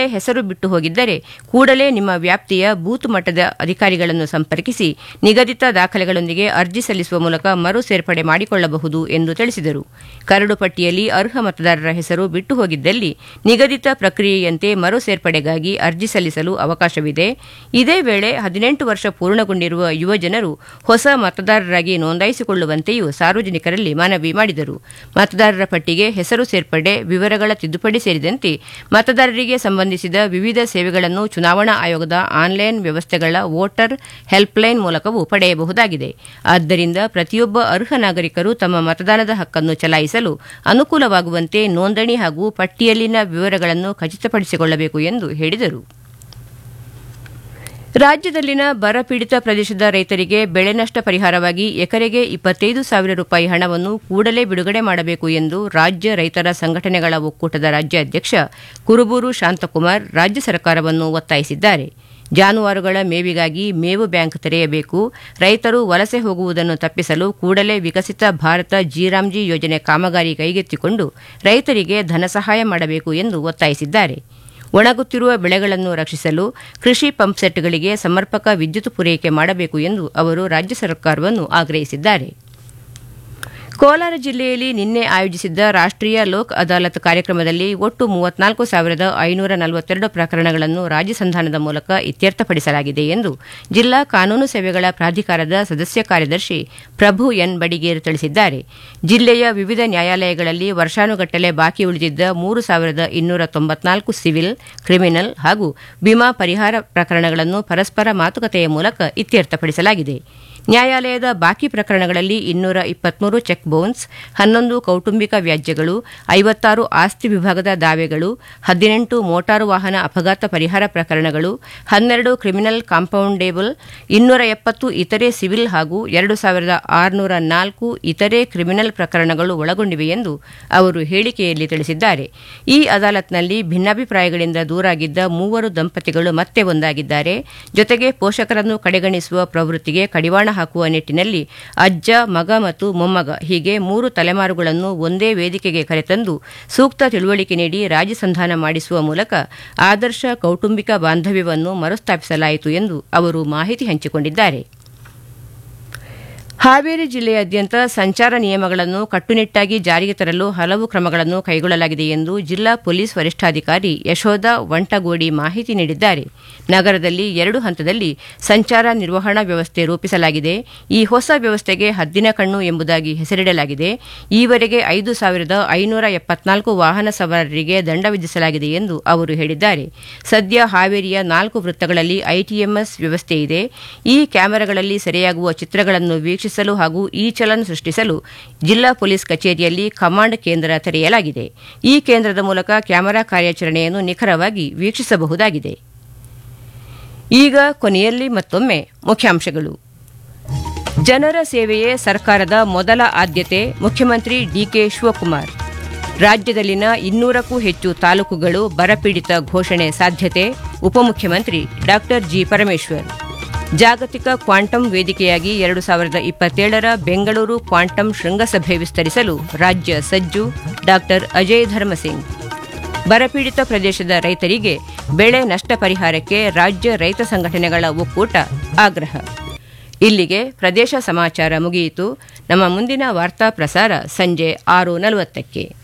ವೇಳೆ ಹೆಸರು ಬಿಟ್ಟು ಹೋಗಿದ್ದರೆ ಕೂಡಲೇ ನಿಮ್ಮ ವ್ಯಾಪ್ತಿಯ ಬೂತ್ ಮಟ್ಟದ ಅಧಿಕಾರಿಗಳನ್ನು ಸಂಪರ್ಕಿಸಿ ನಿಗದಿತ ದಾಖಲೆಗಳೊಂದಿಗೆ ಅರ್ಜಿ ಸಲ್ಲಿಸುವ ಮೂಲಕ ಮರು ಸೇರ್ಪಡೆ ಮಾಡಿಕೊಳ್ಳಬಹುದು ಎಂದು ತಿಳಿಸಿದರು ಕರಡು ಪಟ್ಟಿಯಲ್ಲಿ ಅರ್ಹ ಮತದಾರರ ಹೆಸರು ಬಿಟ್ಟು ಹೋಗಿದ್ದಲ್ಲಿ ನಿಗದಿತ ಪ್ರಕ್ರಿಯೆಯಂತೆ ಮರು ಸೇರ್ಪಡೆಗಾಗಿ ಅರ್ಜಿ ಸಲ್ಲಿಸಲು ಅವಕಾಶವಿದೆ ಇದೇ ವೇಳೆ ಹದಿನೆಂಟು ವರ್ಷ ಪೂರ್ಣಗೊಂಡಿರುವ ಯುವಜನರು ಹೊಸ ಮತದಾರರಾಗಿ ನೋಂದಾಯಿಸಿಕೊಳ್ಳುವಂತೆಯೂ ಸಾರ್ವಜನಿಕರಲ್ಲಿ ಮನವಿ ಮಾಡಿದರು ಮತದಾರರ ಪಟ್ಟಿಗೆ ಹೆಸರು ಸೇರ್ಪಡೆ ವಿವರಗಳ ತಿದ್ದುಪಡಿ ಸೇರಿದಂತೆ ಮತದಾರರಿಗೆ ಸಂಬಂಧಿಸಿದ ವಿವಿಧ ಸೇವೆಗಳನ್ನು ಚುನಾವಣಾ ಆಯೋಗದ ಆನ್ಲೈನ್ ವ್ಯವಸ್ಥೆಗಳ ವೋಟರ್ ಹೆಲ್ಪ್ಲೈನ್ ಮೂಲಕವೂ ಪಡೆಯಬಹುದಾಗಿದೆ ಆದ್ದರಿಂದ ಪ್ರತಿಯೊಬ್ಬ ಅರ್ಹ ನಾಗರಿಕರು ತಮ್ಮ ಮತದಾನದ ಹಕ್ಕನ್ನು ಚಲಾಯಿಸಲು ಅನುಕೂಲವಾಗುವಂತೆ ನೋಂದಣಿ ಹಾಗೂ ಪಟ್ಟಿಯಲ್ಲಿನ ವಿವರಗಳನ್ನು ಖಚಿತಪಡಿಸಿಕೊಳ್ಳಬೇಕು ಎಂದು ಹೇಳಿದರು ರಾಜ್ಯದಲ್ಲಿನ ಬರಪೀಡಿತ ಪ್ರದೇಶದ ರೈತರಿಗೆ ಬೆಳೆ ನಷ್ಟ ಪರಿಹಾರವಾಗಿ ಎಕರೆಗೆ ಇಪ್ಪತ್ತೈದು ಸಾವಿರ ರೂಪಾಯಿ ಹಣವನ್ನು ಕೂಡಲೇ ಬಿಡುಗಡೆ ಮಾಡಬೇಕು ಎಂದು ರಾಜ್ಯ ರೈತರ ಸಂಘಟನೆಗಳ ಒಕ್ಕೂಟದ ರಾಜ್ಯಾಧ್ಯಕ್ಷ ಕುರುಬೂರು ಶಾಂತಕುಮಾರ್ ರಾಜ್ಯ ಸರ್ಕಾರವನ್ನು ಒತ್ತಾಯಿಸಿದ್ದಾರೆ ಜಾನುವಾರುಗಳ ಮೇವಿಗಾಗಿ ಮೇವು ಬ್ಯಾಂಕ್ ತೆರೆಯಬೇಕು ರೈತರು ವಲಸೆ ಹೋಗುವುದನ್ನು ತಪ್ಪಿಸಲು ಕೂಡಲೇ ವಿಕಸಿತ ಭಾರತ ಜಿರಾಮ್ಜಿ ಯೋಜನೆ ಕಾಮಗಾರಿ ಕೈಗೆತ್ತಿಕೊಂಡು ರೈತರಿಗೆ ಧನಸಹಾಯ ಮಾಡಬೇಕು ಎಂದು ಒತ್ತಾಯಿಸಿದ್ದಾರೆ ಒಣಗುತ್ತಿರುವ ಬೆಳೆಗಳನ್ನು ರಕ್ಷಿಸಲು ಕೃಷಿ ಪಂಪ್ಸೆಟ್ಗಳಿಗೆ ಸಮರ್ಪಕ ವಿದ್ಯುತ್ ಪೂರೈಕೆ ಮಾಡಬೇಕು ಎಂದು ಅವರು ರಾಜ್ಯ ಸರ್ಕಾರವನ್ನು ಆಗ್ರಹಿಸಿದ್ದಾರೆ ಕೋಲಾರ ಜಿಲ್ಲೆಯಲ್ಲಿ ನಿನ್ನೆ ಆಯೋಜಿಸಿದ್ದ ರಾಷ್ಟೀಯ ಲೋಕ್ ಅದಾಲತ್ ಕಾರ್ಯಕ್ರಮದಲ್ಲಿ ಒಟ್ಟು ಮೂವತ್ನಾಲ್ಕು ಸಾವಿರದ ಐನೂರ ನಲವತ್ತೆರಡು ಪ್ರಕರಣಗಳನ್ನು ರಾಜ್ಯ ಸಂಧಾನದ ಮೂಲಕ ಇತ್ಯರ್ಥಪಡಿಸಲಾಗಿದೆ ಎಂದು ಜಿಲ್ಲಾ ಕಾನೂನು ಸೇವೆಗಳ ಪ್ರಾಧಿಕಾರದ ಸದಸ್ಯ ಕಾರ್ಯದರ್ಶಿ ಪ್ರಭು ಎನ್ ಬಡಿಗೇರ್ ತಿಳಿಸಿದ್ದಾರೆ ಜಿಲ್ಲೆಯ ವಿವಿಧ ನ್ಯಾಯಾಲಯಗಳಲ್ಲಿ ವರ್ಷಾನುಗಟ್ಟಲೆ ಬಾಕಿ ಉಳಿದಿದ್ದ ಮೂರು ಸಾವಿರದ ಇನ್ನೂರ ತೊಂಬತ್ನಾಲ್ಕು ಸಿವಿಲ್ ಕ್ರಿಮಿನಲ್ ಹಾಗೂ ವಿಮಾ ಪರಿಹಾರ ಪ್ರಕರಣಗಳನ್ನು ಪರಸ್ಪರ ಮಾತುಕತೆಯ ಮೂಲಕ ಇತ್ಯರ್ಥಪಡಿಸಲಾಗಿದೆ ನ್ಯಾಯಾಲಯದ ಬಾಕಿ ಪ್ರಕರಣಗಳಲ್ಲಿ ಇನ್ನೂರ ಇಪ್ಪತ್ಮೂರು ಚೆಕ್ ಬೌನ್ಸ್ ಹನ್ನೊಂದು ಕೌಟುಂಬಿಕ ವ್ಯಾಜ್ಯಗಳು ಐವತ್ತಾರು ಆಸ್ತಿ ವಿಭಾಗದ ದಾವೆಗಳು ಹದಿನೆಂಟು ಮೋಟಾರು ವಾಹನ ಅಪಘಾತ ಪರಿಹಾರ ಪ್ರಕರಣಗಳು ಹನ್ನೆರಡು ಕ್ರಿಮಿನಲ್ ಕಾಂಪೌಂಡೇಬಲ್ ಇನ್ನೂರ ಎಪ್ಪತ್ತು ಇತರೆ ಸಿವಿಲ್ ಹಾಗೂ ಎರಡು ಸಾವಿರದ ಆರುನೂರ ನಾಲ್ಕು ಇತರೆ ಕ್ರಿಮಿನಲ್ ಪ್ರಕರಣಗಳು ಒಳಗೊಂಡಿವೆ ಎಂದು ಅವರು ಹೇಳಿಕೆಯಲ್ಲಿ ತಿಳಿಸಿದ್ದಾರೆ ಈ ಅದಾಲತ್ನಲ್ಲಿ ಭಿನ್ನಾಭಿಪ್ರಾಯಗಳಿಂದ ದೂರಾಗಿದ್ದ ಮೂವರು ದಂಪತಿಗಳು ಮತ್ತೆ ಒಂದಾಗಿದ್ದಾರೆ ಜೊತೆಗೆ ಪೋಷಕರನ್ನು ಕಡೆಗಣಿಸುವ ಪ್ರವೃತ್ತಿಗೆ ಕಡಿವಾಣ ಹಾಕುವ ನಿಟ್ಟಿನಲ್ಲಿ ಅಜ್ಜ ಮಗ ಮತ್ತು ಮೊಮ್ಮಗ ಹೀಗೆ ಮೂರು ತಲೆಮಾರುಗಳನ್ನು ಒಂದೇ ವೇದಿಕೆಗೆ ಕರೆತಂದು ಸೂಕ್ತ ತಿಳುವಳಿಕೆ ನೀಡಿ ರಾಜಸಂಧಾನ ಮಾಡಿಸುವ ಮೂಲಕ ಆದರ್ಶ ಕೌಟುಂಬಿಕ ಬಾಂಧವ್ಯವನ್ನು ಮರುಸ್ಥಾಪಿಸಲಾಯಿತು ಎಂದು ಅವರು ಮಾಹಿತಿ ಹಂಚಿಕೊಂಡಿದ್ದಾರೆ ಹಾವೇರಿ ಜಿಲ್ಲೆಯಾದ್ಯಂತ ಸಂಚಾರ ನಿಯಮಗಳನ್ನು ಕಟ್ಟುನಿಟ್ಟಾಗಿ ಜಾರಿಗೆ ತರಲು ಹಲವು ಕ್ರಮಗಳನ್ನು ಕೈಗೊಳ್ಳಲಾಗಿದೆ ಎಂದು ಜಿಲ್ಲಾ ಪೊಲೀಸ್ ವರಿಷ್ಠಾಧಿಕಾರಿ ಯಶೋಧ ವಂಟಗೋಡಿ ಮಾಹಿತಿ ನೀಡಿದ್ದಾರೆ ನಗರದಲ್ಲಿ ಎರಡು ಹಂತದಲ್ಲಿ ಸಂಚಾರ ನಿರ್ವಹಣಾ ವ್ಯವಸ್ಥೆ ರೂಪಿಸಲಾಗಿದೆ ಈ ಹೊಸ ವ್ಯವಸ್ಥೆಗೆ ಹದ್ದಿನ ಕಣ್ಣು ಎಂಬುದಾಗಿ ಹೆಸರಿಡಲಾಗಿದೆ ಈವರೆಗೆ ಐದು ಸಾವಿರದ ಐನೂರ ಎಪ್ಪತ್ನಾಲ್ಕು ವಾಹನ ಸವಾರರಿಗೆ ದಂಡ ವಿಧಿಸಲಾಗಿದೆ ಎಂದು ಅವರು ಹೇಳಿದ್ದಾರೆ ಸದ್ಯ ಹಾವೇರಿಯ ನಾಲ್ಕು ವೃತ್ತಗಳಲ್ಲಿ ಐಟಿಎಂಎಸ್ ವ್ಯವಸ್ಥೆ ಇದೆ ಈ ಕ್ಯಾಮೆರಾಗಳಲ್ಲಿ ಸೆರೆಯಾಗುವ ಚಿತ್ರಗಳನ್ನು ವೀಕ್ಷಿಸಲು ಹಾಗೂ ಈ ಚಲನ್ ಸೃಷ್ಟಿಸಲು ಜಿಲ್ಲಾ ಪೊಲೀಸ್ ಕಚೇರಿಯಲ್ಲಿ ಕಮಾಂಡ್ ಕೇಂದ್ರ ತೆರೆಯಲಾಗಿದೆ ಈ ಕೇಂದ್ರದ ಮೂಲಕ ಕ್ಯಾಮೆರಾ ಕಾರ್ಯಾಚರಣೆಯನ್ನು ನಿಖರವಾಗಿ ವೀಕ್ಷಿಸಬಹುದಾಗಿದೆ ಈಗ ಕೊನೆಯಲ್ಲಿ ಮತ್ತೊಮ್ಮೆ ಮುಖ್ಯಾಂಶಗಳು ಜನರ ಸೇವೆಯೇ ಸರ್ಕಾರದ ಮೊದಲ ಆದ್ಯತೆ ಮುಖ್ಯಮಂತ್ರಿ ಡಿಕೆ ಶಿವಕುಮಾರ್ ರಾಜ್ಯದಲ್ಲಿನ ಇನ್ನೂರಕ್ಕೂ ಹೆಚ್ಚು ತಾಲೂಕುಗಳು ಬರಪೀಡಿತ ಘೋಷಣೆ ಸಾಧ್ಯತೆ ಉಪಮುಖ್ಯಮಂತ್ರಿ ಡಾ ಜಿ ಪರಮೇಶ್ವರ್ ಜಾಗತಿಕ ಕ್ವಾಂಟಮ್ ವೇದಿಕೆಯಾಗಿ ಎರಡು ಸಾವಿರದ ಇಪ್ಪತ್ತೇಳರ ಬೆಂಗಳೂರು ಕ್ವಾಂಟಮ್ ಶೃಂಗಸಭೆ ವಿಸ್ತರಿಸಲು ರಾಜ್ಯ ಸಜ್ಜು ಡಾ ಅಜಯ್ ಧರ್ಮಸಿಂಗ್ ಬರಪೀಡಿತ ಪ್ರದೇಶದ ರೈತರಿಗೆ ಬೆಳೆ ನಷ್ಟ ಪರಿಹಾರಕ್ಕೆ ರಾಜ್ಯ ರೈತ ಸಂಘಟನೆಗಳ ಒಕ್ಕೂಟ ಆಗ್ರಹ ಇಲ್ಲಿಗೆ ಪ್ರದೇಶ ಸಮಾಚಾರ ಮುಗಿಯಿತು ನಮ್ಮ ಮುಂದಿನ ವಾರ್ತಾ ಪ್ರಸಾರ ಸಂಜೆ ಆರು ನಲವತ್ತಕ್ಕೆ